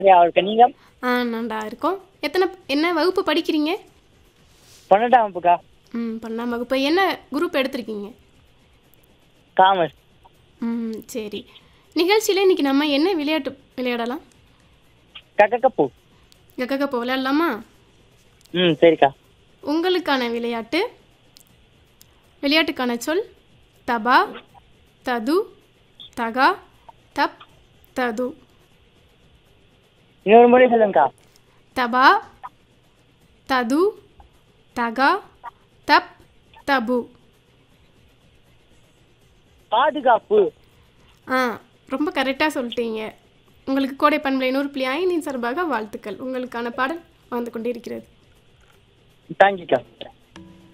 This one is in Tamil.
அவருக்கு நீங்க ஆ நன்றா இருக்கோம் எத்தனை என்ன வகுப்பு படிக்கிறீங்க பன்னெண்டாம் வகுப்புக்கா ம் பன்னெண்டாம் வகுப்பு என்ன குரூப் எடுத்திருக்கீங்க காமர்ஸ் ம் சரி நிகழ்ச்சியில் இன்னைக்கு நம்ம என்ன விளையாட்டு விளையாடலாம் கக்கக்கப்பூ கக்கக்கப்போ விளையாடலாமா ம் சரிக்கா உங்களுக்கான விளையாட்டு விளையாட்டுக்கான சொல் தபா தது தகா தப் தது இன்னொரு முறை சொல்லுங்கக்கா தபா தது தகா தப் தபு பாதுகாப்பு ஆ ரொம்ப கரெக்டாக சொல்லிட்டீங்க உங்களுக்கு கோடை பண்பலை நூறு புள்ளி ஐந்தின் சார்பாக வாழ்த்துக்கள் உங்களுக்கான பாடல் வந்து கொண்டிருக்கிறது தேங்க்யூக்கா